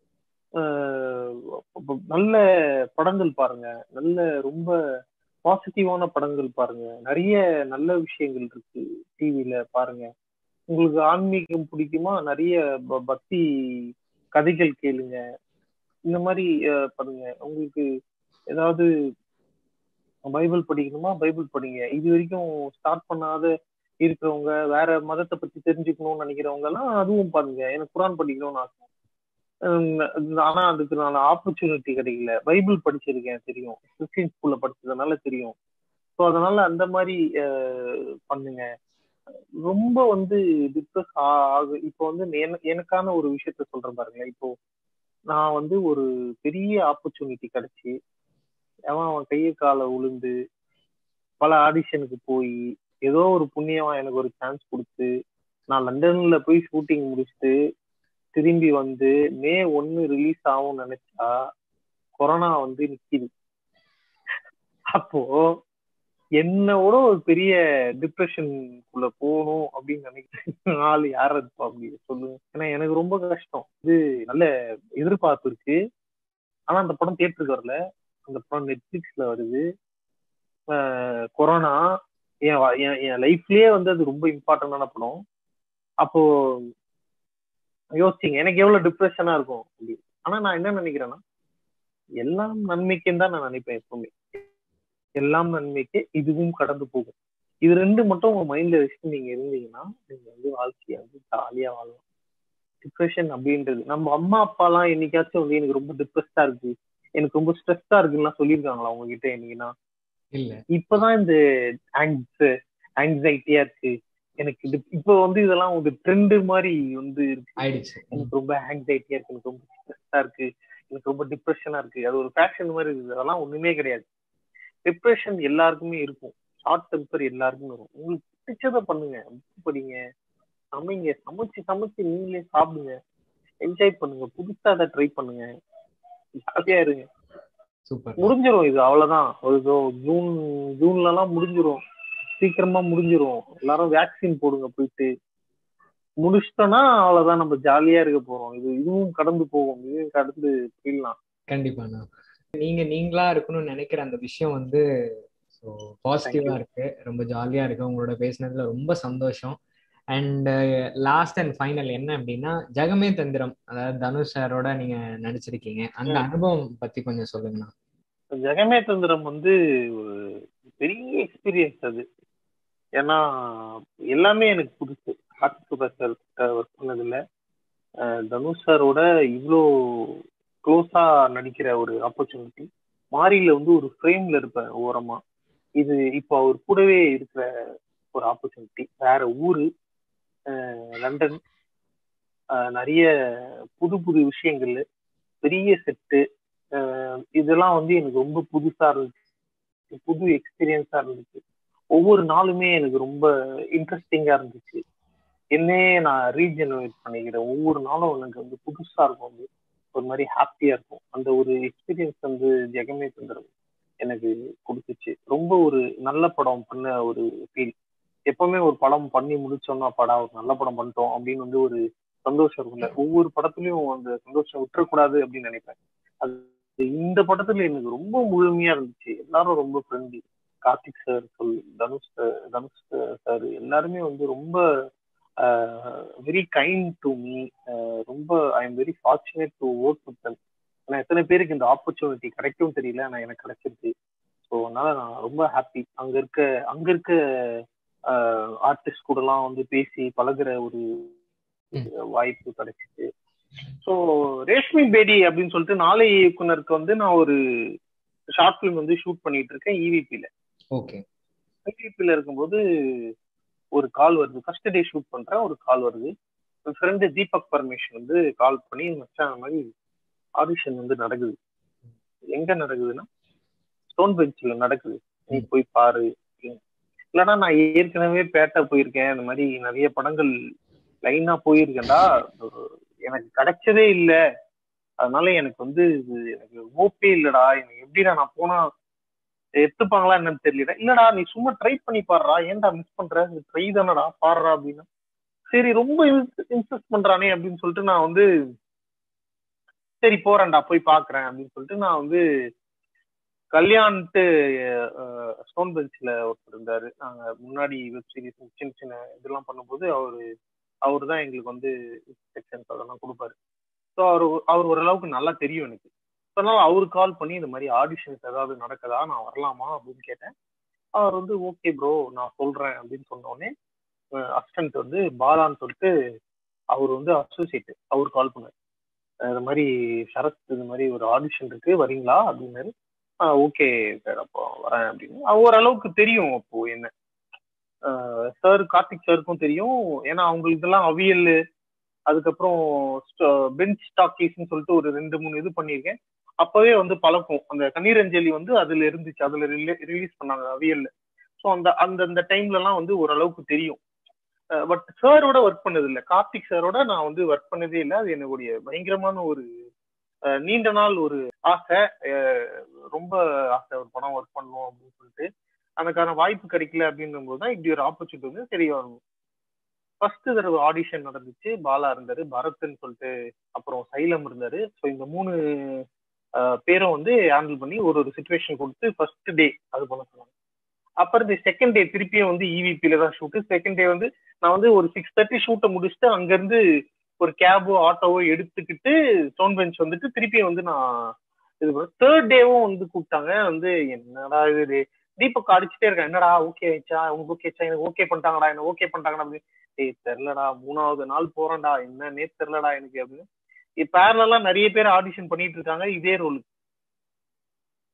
நல்ல படங்கள் பாருங்க நல்ல ரொம்ப பாசிட்டிவான படங்கள் பாருங்க நிறைய நல்ல விஷயங்கள் இருக்கு டிவில பாருங்க உங்களுக்கு ஆன்மீகம் பிடிக்குமா நிறைய பக்தி கதைகள் கேளுங்க இந்த மாதிரி பண்ணுங்க உங்களுக்கு ஏதாவது பைபிள் படிக்கணுமா பைபிள் படிங்க இது வரைக்கும் ஸ்டார்ட் பண்ணாத இருக்கிறவங்க வேற மதத்தை பத்தி தெரிஞ்சுக்கணும்னு நினைக்கிறவங்க எல்லாம் அதுவும் பாருங்க எனக்கு குரான் படிக்கணும்னு ஆசை ஆனா அதுக்கு நான் ஆப்பர்ச்சுனிட்டி கிடைக்கல பைபிள் படிச்சிருக்கேன் தெரியும் கிறிஸ்டின் ஸ்கூல்ல படிச்சதுனால தெரியும் ஸோ அதனால அந்த மாதிரி பண்ணுங்க ரொம்ப வந்து டிஸ்கஸ் ஆகு இப்போ வந்து எனக்கான ஒரு விஷயத்த சொல்றேன் பாருங்க இப்போ நான் வந்து ஒரு பெரிய ஆப்பர்ச்சுனிட்டி கிடைச்சி அவன் அவன் கையை காலை உளுந்து பல ஆடிஷனுக்கு போய் ஏதோ ஒரு புண்ணியமா எனக்கு ஒரு சான்ஸ் கொடுத்து நான் லண்டன்ல போய் ஷூட்டிங் முடிச்சுட்டு திரும்பி வந்து மே ஒன்னு ரிலீஸ் ஆகும்னு நினைச்சா கொரோனா வந்து நிக்குது அப்போ என்னோட ஒரு பெரிய டிப்ரெஷனுக்குள்ள போகணும் அப்படின்னு நினைக்கிறேன் ஆள் யார இருப்பா அப்படி சொல்லுங்க ஏன்னா எனக்கு ரொம்ப கஷ்டம் இது நல்ல எதிர்பார்ப்பு இருக்கு ஆனா அந்த படம் தியேட்டருக்கு வரல அந்த படம் நெட்ஃபிளிக்ஸ்ல வருது கொரோனா என் என் லைஃப்லயே வந்து அது ரொம்ப இம்பார்ட்டன்டான படம் அப்போ யோசிச்சிங்க எனக்கு எவ்வளவு டிப்ரெஷனா இருக்கும் அப்படி ஆனா நான் என்ன நினைக்கிறேன்னா எல்லாம் நன்மைக்குன்னு தான் நான் நினைப்பேன் எப்பவுமே எல்லாம் நன்மைக்கு இதுவும் கடந்து போகும் இது ரெண்டு மட்டும் உங்க மைண்ட்ல வச்சுட்டு நீங்க இருந்தீங்கன்னா நீங்க வந்து வாழ்க்கைய வந்து ஜாலியா வாழலாம் டிப்ரெஷன் அப்படின்றது நம்ம அம்மா அப்பா எல்லாம் என்னைக்காச்சும் வந்து எனக்கு ரொம்ப டிப்ரெஸ்டா இருக்கு எனக்கு ரொம்ப ஸ்ட்ரெஸ்டா இருக்குன்னு சொல்லியிருக்காங்களா உங்ககிட்ட என்னைக்குன்னா இல்ல இப்பதான் இந்த ஆங்ஸ் ஆங்ஸைட்டியா இருக்கு எனக்கு இது இப்போ வந்து இதெல்லாம் ஒரு ட்ரெண்ட் மாதிரி வந்து இருக்கு ஆயிடுச்சு எனக்கு ரொம்ப ஆங்ஸைட்டியா இருக்கு எனக்கு ரொம்ப ஸ்ட்ரெஸ்ஸா இருக்கு எனக்கு ரொம்ப டிப்ரெஷனா இருக்கு அது ஒரு ஃபேஷன் மாதிரி இருக்குது அதெல்லாம் ஒண்ணுமே கிடையாது டிப்ரெஷன் எல்லாருக்குமே இருக்கும் ஷார்ட் டெம்பர் எல்லாருக்குமே வரும் உங்களுக்கு பிடிச்சதை பண்ணுங்க book படிங்க சமைங்க சமைச்சு சமைச்சு நீங்களே சாப்பிடுங்க என்ஜாய் பண்ணுங்க புதுசா அதை ட்ரை பண்ணுங்க ஜாலியா இருங்க சூப்பர் முடிஞ்சிரும் இது அவ்வளவுதான் ஒரு இதோ ஜூன் ஜூன்ல எல்லாம் முடிஞ்சிரும் சீக்கிரமா முடிஞ்சிரும் எல்லாரும் வேக்சின் போடுங்க போயிட்டு முடிச்சிட்டோம்னா அவ்வளவுதான் நம்ம ஜாலியா இருக்க போறோம் இது இதுவும் கடந்து போகும் இதுவும் கடந்து போயிடலாம் கண்டிப்பாண்ணா நீங்க நீங்களா இருக்கணும்னு நினைக்கிற அந்த விஷயம் வந்து ஸோ பாசிட்டிவா இருக்கு ரொம்ப ஜாலியா இருக்கு உங்களோட பேசினதுல ரொம்ப சந்தோஷம் அண்ட் லாஸ்ட் அண்ட் ஃபைனல் என்ன அப்படின்னா ஜெகமே தந்திரம் அதாவது தனுஷ் சாரோட நீங்க நடிச்சிருக்கீங்க அந்த ம். அனுபவம் பத்தி கொஞ்சம் சொல்லுங்கண்ணா ஜெகமே தந்திரம் வந்து ஒரு பெரிய எக்ஸ்பீரியன்ஸ் அது ஏன்னா எல்லாமே எனக்கு புதுசு கார்த்திக் சுப்ராஜ் சார் ஒர்க் பண்ணதில்ல அஹ் தனுஷ் சாரோட இவ்வளோ க்ளோஸா நடிக்கிற ஒரு ஆப்பர்ச்சுனிட்டி மாரியில வந்து ஒரு ஃப்ரேம்ல இருப்பேன் ஓரமா இது இப்போ அவர் கூடவே இருக்கிற ஒரு ஆப்பர்ச்சுனிட்டி வேற ஊரு அஹ் லண்டன் அஹ் நிறைய புது புது விஷயங்கள் பெரிய செட்டு இதெல்லாம் வந்து எனக்கு ரொம்ப புதுசா இருந்துச்சு புது எக்ஸ்பீரியன்ஸா இருந்துச்சு ஒவ்வொரு நாளுமே எனக்கு ரொம்ப இன்ட்ரெஸ்டிங்கா இருந்துச்சு என்னையே நான் ரீஜெனரேட் பண்ணிக்கிறேன் ஒவ்வொரு நாளும் எனக்கு வந்து புதுசா இருக்கும் வந்து ஒரு மாதிரி ஹாப்பியா இருக்கும் அந்த ஒரு எக்ஸ்பீரியன்ஸ் வந்து ஜெகமே தந்திரம் எனக்கு கொடுத்துச்சு ரொம்ப ஒரு நல்ல படம் பண்ண ஒரு ஃபீல் எப்பவுமே ஒரு படம் பண்ணி முடிச்சோம்னா படம் ஒரு நல்ல படம் பண்ணிட்டோம் அப்படின்னு வந்து ஒரு சந்தோஷம் இருக்கும்ல ஒவ்வொரு படத்துலயும் அந்த சந்தோஷம் விட்டுறக்கூடாது அப்படின்னு நினைப்பேன் அது இந்த படத்துல எனக்கு ரொம்ப முழுமையா இருந்துச்சு எல்லாரும் ரொம்ப ஃப்ரெண்ட்லி கார்த்திக் சார் சொல் தனுஷ் sir, தனுஷ் சார் எல்லாருமே வந்து ரொம்ப வெரி கைண்ட் டு மீ ரொம்ப I am very fortunate to work with them ஏன்னா எத்தனை பேருக்கு இந்த ஆப்பர்ச்சுனிட்டி கிடைக்கும் தெரியல ஆனா எனக்கு கிடைச்சிருக்கு ஸோ அதனால நான் ரொம்ப ஹாப்பி அங்க இருக்க அங்க இருக்க ஆர்டிஸ்ட் கூடலாம் வந்து பேசி பழகுற ஒரு வாய்ப்பு கிடைச்சிச்சு ஸோ ரேஷ்மி பேடி அப்படின்னு சொல்லிட்டு நாளை இயக்குனருக்கு வந்து நான் ஒரு ஷார்ட் ஃபிலிம் வந்து ஷூட் பண்ணிட்டு இருக்கேன் இவிபியில ஓகே இவிபியில இருக்கும்போது ஒரு கால் வருது ஃபர்ஸ்ட் டே ஷூட் பண்றேன் ஒரு கால் வருது என் ஃப்ரெண்டு தீபக் பரமேஷ் வந்து கால் பண்ணி மச்சான் அந்த மாதிரி ஆடிஷன் வந்து நடக்குது எங்க நடக்குதுன்னா ஸ்டோன் பெஞ்சில் நடக்குது நீ போய் பாரு அப்படின்னு. இல்லைன்னா நான் ஏற்கனவே பேட்டை போயிருக்கேன் இந்த மாதிரி நிறைய படங்கள் லைனா போயிருக்கேன்டா எனக்கு கிடைச்சதே இல்ல அதனால எனக்கு வந்து இது எனக்கு ஓப்பே இல்லடா எனக்கு எப்படிடா நான் போனா எடுத்துப்பாங்களா என்னன்னு தெரியல இல்லடா நீ சும்மா ட்ரை பண்ணி பாடுறா ஏன்டா மிஸ் பண்ற ட்ரை தானடா பாடுறா அப்படின்னா சரி ரொம்ப இன்சஸ்ட் பண்றானே அப்படின்னு சொல்லிட்டு நான் வந்து சரி போறேன்டா போய் பாக்குறேன் அப்படின்னு சொல்லிட்டு நான் வந்து கல்யாண்ட்டு ஸ்டோன் பெஞ்சில் ஒருத்தர் இருந்தாரு நாங்க முன்னாடி வெப் சீரிஸ் சின்ன சின்ன இதெல்லாம் பண்ணும்போது அவரு அவர் தான் எங்களுக்கு வந்து செக்ஷன்ஸ் அதெல்லாம் கொடுப்பாரு ஸோ அவர் அவர் ஓரளவுக்கு நல்லா தெரியும் எனக்கு அதனால அவரு கால் பண்ணி இந்த மாதிரி ஆடிஷன்ஸ் ஏதாவது நடக்குதா நான் வரலாமா அப்படின்னு கேட்டேன் அவர் வந்து ஓகே ப்ரோ நான் சொல்றேன் அப்படின்னு சொன்னோடனே அசிஸ்டன்ட் வந்து பாலான்னு சொல்லிட்டு அவர் வந்து அசோசியேட் அவர் கால் பண்ணார் இந்த மாதிரி சரத் இந்த மாதிரி ஒரு ஆடிஷன் இருக்கு வரீங்களா அப்படின்னாரு ஓகே சார் அப்போ வரேன் அப்படின்னு ஓரளவுக்கு தெரியும் அப்போ என்ன சார் கார்த்திக் சாருக்கும் தெரியும் ஏன்னா அவங்களுக்கு இதெல்லாம் அவியல் அதுக்கப்புறம் பெஞ்ச் ஸ்டாக்கீஸ்ன்னு சொல்லிட்டு ஒரு ரெண்டு மூணு இது பண்ணியிருக்கேன் அப்பவே வந்து பழக்கம் அந்த கண்ணீரஞ்சலி வந்து அதுல இருந்துச்சு அதுல ரிலீஸ் பண்ணாங்க அவியல்ல ஸோ அந்த அந்த அந்த டைம்லலாம் வந்து ஓரளவுக்கு தெரியும் பட் சாரோட ஒர்க் பண்ணது இல்லை கார்த்திக் சாரோட நான் வந்து ஒர்க் பண்ணதே இல்லை அது என்னுடைய பயங்கரமான ஒரு நீண்ட நாள் ஒரு ஆசை ரொம்ப ஆசை ஒரு படம் ஒர்க் பண்ணணும் அப்படின்னு சொல்லிட்டு அதுக்கான வாய்ப்பு கிடைக்கல அப்படின்னும் போது தான் இப்படி ஒரு ஆப்பர்ச்சுனிட்டி வந்து தெரிய வரும் ஃபர்ஸ்ட் தடவை ஆடிஷன் நடந்துச்சு பாலா இருந்தாரு பரத்ன்னு சொல்லிட்டு அப்புறம் சைலம் இருந்தாரு ஸோ இந்த மூணு பேரும் வந்து ஹேண்டில் பண்ணி ஒரு ஒரு சுச்சுவேஷன் கொடுத்து ஃபர்ஸ்ட் டே அது பண்ண சொன்னாங்க அப்புறம் இந்த செகண்ட் டே திருப்பியும் வந்து இவிபியில தான் ஷூட்டு செகண்ட் டே வந்து நான் வந்து ஒரு சிக்ஸ் தேர்ட்டி ஷூட்டை முடிச்சுட்டு அங்கேருந்து ஒரு கேபோ ஆட்டோவோ எடுத்துக்கிட்டு ஸ்டோன் பெஞ்ச் வந்துட்டு திருப்பியும் வந்து நான் இது பண்ண தேர்ட் டேவும் வந்து கூப்பிட்டாங்க வந்து என்னடா இது தீபக் அடிச்சுட்டே இருக்கேன் என்னடா ஓகே ஆயிடுச்சா உனக்கு ஓகே ஆச்சா எனக்கு ஓகே பண்ணிட்டாங்கடா என்ன ஓகே பண்ணிட்டாங்கடா அப்படின்னு ஏய் தெரிலடா மூணாவது நாள் போறேன்டா என்னன்னே தெரிலடா எனக்கு அப்படின்னு பேரலாம் நிறைய பேர் ஆடிஷன் பண்ணிட்டு இருக்காங்க இதே ரோலுக்கு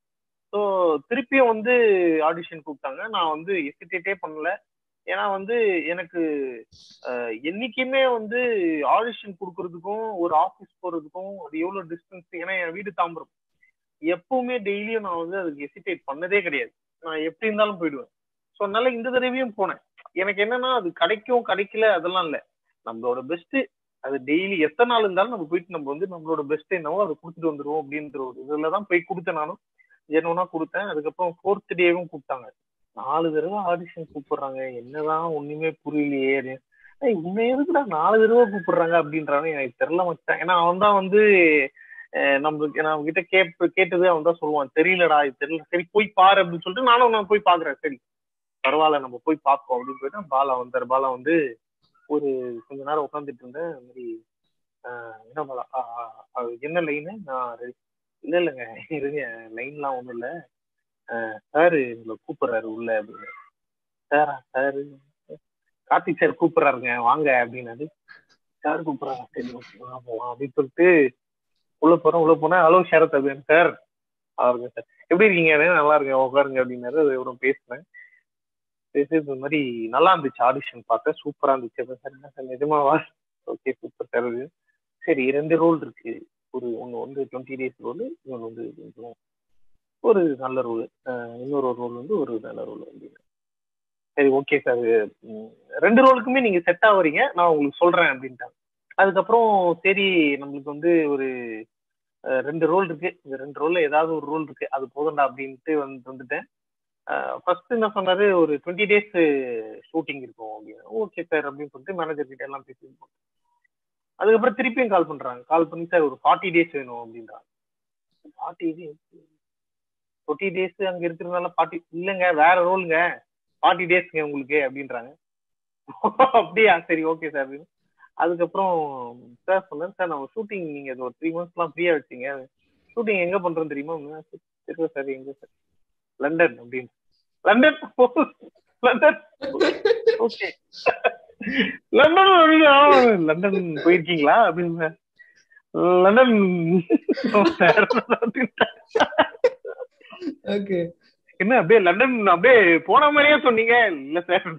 ஸோ திருப்பியும் வந்து ஆடிஷன் கூப்பிட்டாங்க நான் வந்து எசிட்டேட்டே பண்ணல ஏன்னா வந்து எனக்கு அஹ், என்னைக்குமே வந்து ஆடிஷன் கொடுக்கறதுக்கும் ஒரு ஆஃபீஸ் போறதுக்கும் அது எவ்வளோ டிஸ்டன்ஸ் ஏன்னா என் வீடு தாம்பரம் எப்பவுமே டெய்லியும் நான் வந்து அதுக்கு எசிட்டேட் பண்ணதே கிடையாது நான் எப்படி இருந்தாலும் போயிடுவேன் ஸோ அதனால இந்த தடவையும் போனேன் எனக்கு என்னன்னா அது கிடைக்கும் கிடைக்கல அதெல்லாம் இல்லை நம்மளோட பெஸ்ட் அது டெய்லி எத்தனை நாள் இருந்தாலும் நம்ம போயிட்டு நம்ம வந்து நம்மளோட பெஸ்ட் என்னவோ அதை கொடுத்துட்டு வந்துருவோம் அப்படின்ற ஒரு இதுல தான் போய் கொடுத்தேன் நானும் ஜெனுவனா கொடுத்தேன் அதுக்கப்புறம் ஃபோர்த் டேவும் கூப்பிட்டாங்க நாலு தடவை ஆடிஷன் கூப்பிடுறாங்க என்னதான் ஒண்ணுமே புரியலையே அப்படின்னு. ஏய், உன்னை எதுக்குடா நாலு தடவை கூப்பிடுறாங்க அப்படின்றாங்க எனக்கு தெரியல மச்சான் ஏன்னா அவன் தான் வந்து அஹ், நம்மளுக்கு நான் கிட்ட கேப் கேட்டது அவன் தான் சொல்லுவான் தெரியலடா இது தெரியல சரி போய் பாரு அப்படின்னு சொல்லிட்டு நானும் நான் போய் பாக்குறேன் சரி பரவாயில்ல நம்ம போய் பார்ப்போம் அப்படின்னு போயிட்டு பாலா வந்தார் பாலா வந்து ஒரு கொஞ்ச நேரம் உட்காந்துட்டு இருந்தேன் இந்த மாதிரி ஆஹ் என்ன பாலா ஆஹ் ஆஹ் ஆஹ் என்ன லைனு நான் ready. இல்ல இல்லைங்க இருங்க லைன்லாம் ஒண்ணும் இல்ல சார் உங்களை கூப்பிடுறாரு உள்ள அப்படின்னு சாரா சாரு கார்த்திக் சார் கூப்பிடுறாருங்க வாங்க அப்படின்னாரு சார் கூப்பிடுறாங்க சரி okay, வா போலாம் அப்படின்னு சொல்லிட்டு உள்ள போறோம் உள்ள போனா ஹலோ ஷரத் அப்படின்னு சார் அவருங்க சார் எப்படி இருக்கீங்க நல்லா இருக்கேன் உட்காருங்க அப்படின்னாரு அது எவ்வளோ பேசுனேன் பேசி இந்த மாதிரி நல்லா இருந்துச்சு ஆடிஷன் பார்த்தேன் சூப்பரா இருந்துச்சு அப்ப சார் என்ன சார் நிஜமாவா ஓகே சூப்பர் சார் அது சரி ரெண்டு ரோல் இருக்கு ஒரு ஒன்று வந்து டுவெண்ட்டி டேஸ் ரோல் இன்னொன்று வந்து கொஞ்சம் ஒரு நல்ல ரோல் இன்னொரு ரோல் வந்து ஒரு நல்ல ரோல் வந்து சரி ஓகே சார் ரெண்டு ரோலுக்குமே நீங்க செட் ஆகுறீங்க நான் உங்களுக்கு சொல்றேன் அப்படின்ட்டாங்க அதுக்கப்புறம் சரி நம்மளுக்கு வந்து ஒரு அஹ், ரெண்டு ரோல் இருக்கு இந்த ரெண்டு ரோல்ல ஏதாவது ஒரு ரோல் இருக்கு அது போதும்டா அப்படின்ட்டு வந்து வந்துட்டேன் ஃபர்ஸ்ட் என்ன சொன்னாரு ஒரு டுவெண்ட்டி டேஸ் ஷூட்டிங் இருக்கும் அப்படின்னு ஓகே சார் அப்படின்னு சொல்லிட்டு மேனேஜர் கிட்ட எல்லாம் பேசியிருக்கோம் அதுக்கப்புறம் திருப்பியும் கால் பண்றாங்க கால் பண்ணி சார் ஒரு ஃபார்ட்டி டேஸ் வேணும் அப்படின்றாங்க ஃபார்ட்டி டேஸ் டுவெண்ட்டி டேஸ் அங்க இருக்கிறதுனால ஃபார்ட்டி இல்லைங்க வேற ரோலுங்க ஃபார்ட்டி டேஸ்ங்க உங்களுக்கு அப்படின்றாங்க அப்படியா சரி ஓகே சார் அப்படின்னு அதுக்கப்புறம் சார் சொன்னேன் சார் நம்ம ஷூட்டிங் நீங்க இது ஒரு த்ரீ மந்த்ஸ்லாம் ஃப்ரீயா வச்சீங்க ஷூட்டிங் எங்க பண்றோம் தெரியுமா அப்படின்னா, தெரியல சார் எங்க சார் லண்டன் அப்படின்னு லண்டன் லண்டன் ஓகே லண்டன் அப்படியா? லண்டன் போயிருக்கீங்களா அப்படின்னு லண்டன் sir அப்படின்ட்டாங்க. ஓகே என்ன அப்படியே லண்டன் அப்படியே போன மாதிரியே சொன்னீங்க இல்ல சார்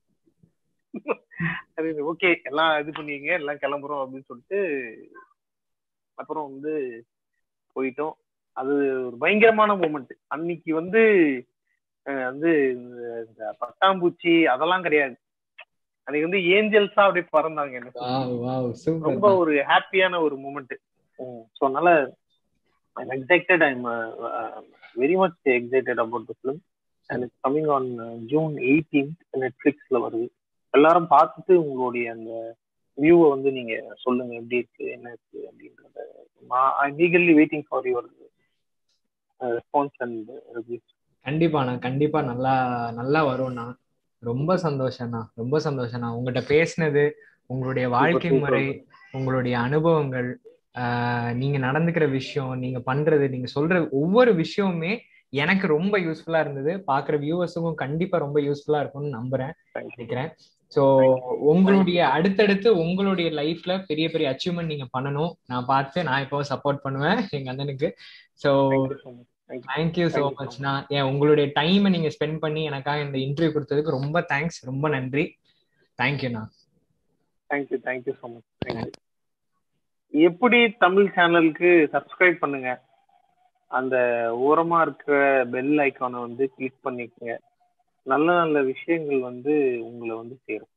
அது ஓகே எல்லாம் இது பண்ணீங்க எல்லாம் கிளம்புறோம் அப்படின்னு சொல்லிட்டு அப்புறம் வந்து போயிட்டோம் அது ஒரு பயங்கரமான மூமெண்ட் அன்னைக்கு வந்து அஹ், வந்து இந்த- இந்த பட்டாம்பூச்சி அதெல்லாம் கிடையாது அன்னைக்கு வந்து ஏஞ்சல்ஸா அப்படியே பறந்தாங்க எனக்கு வாவ் வாவ் ரொம்ப சூப்பர் ஒரு ஹாப்பியான ஒரு மூமெண்ட் ஸோ அதனால I'm excited I'm very much excited about the film and it's coming on June eighteenth நெட்ஃபிளிக்ஸ்ல வருது எல்லாரும் பார்த்துட்டு உங்களுடைய அந்த வியூவை வந்து நீங்க சொல்லுங்க எப்படி இருக்கு என்ன இருக்கு அப்படின்றத I eagerly waiting for your response and reviews கண்டிப்பாண்ணா கண்டிப்பா நல்லா நல்லா வரும்ண்ணா ரொம்ப சந்தோஷம்ண்ணா ரொம்ப சந்தோஷம்ண்ணா உங்ககிட்ட பேசினது உங்களுடைய வாழ்க்கை super. முறை உங்களுடைய அனுபவங்கள் ஆஹ் நீங்க நடந்துக்கிற விஷயம் நீங்க பண்றது நீங்க சொல்ற ஒவ்வொரு விஷயமுமே எனக்கு ரொம்ப யூஸ்ஃபுல்லா இருந்தது பாக்குற வியூவர்ஸுக்கும் கண்டிப்பா ரொம்ப யூஸ்ஃபுல்லா இருக்கும்னு நம்புறேன் நினைக்கிறேன் ஸோ உங்களுடைய அடுத்தடுத்து உங்களுடைய லைஃப்ல பெரிய பெரிய அச்சீவ்மெண்ட் நீங்க பண்ணணும் நான் பார்த்து நான் இப்போ சப்போர்ட் பண்ணுவேன் எங்க அண்ணனுக்கு so thank you so Thank you so மச்ண்ணா ஏன் உங்களுடைய டைமை நீங்க ஸ்பெண்ட் பண்ணி எனக்காக இந்த இன்டர்வியூ கொடுத்ததுக்கு ரொம்ப தேங்க்ஸ் ரொம்ப நன்றி தேங்க்யூண்ணா thank you thank you so much thank you எப்படி தமிழ் சேனலுக்கு சப்ஸ்கிரைப் பண்ணுங்க அந்த ஓரமா இருக்கிற பெல் ஐக்கானை வந்து கிளிக் பண்ணிக்கங்க நல்ல நல்ல விஷயங்கள் வந்து உங்களை வந்து சேரும்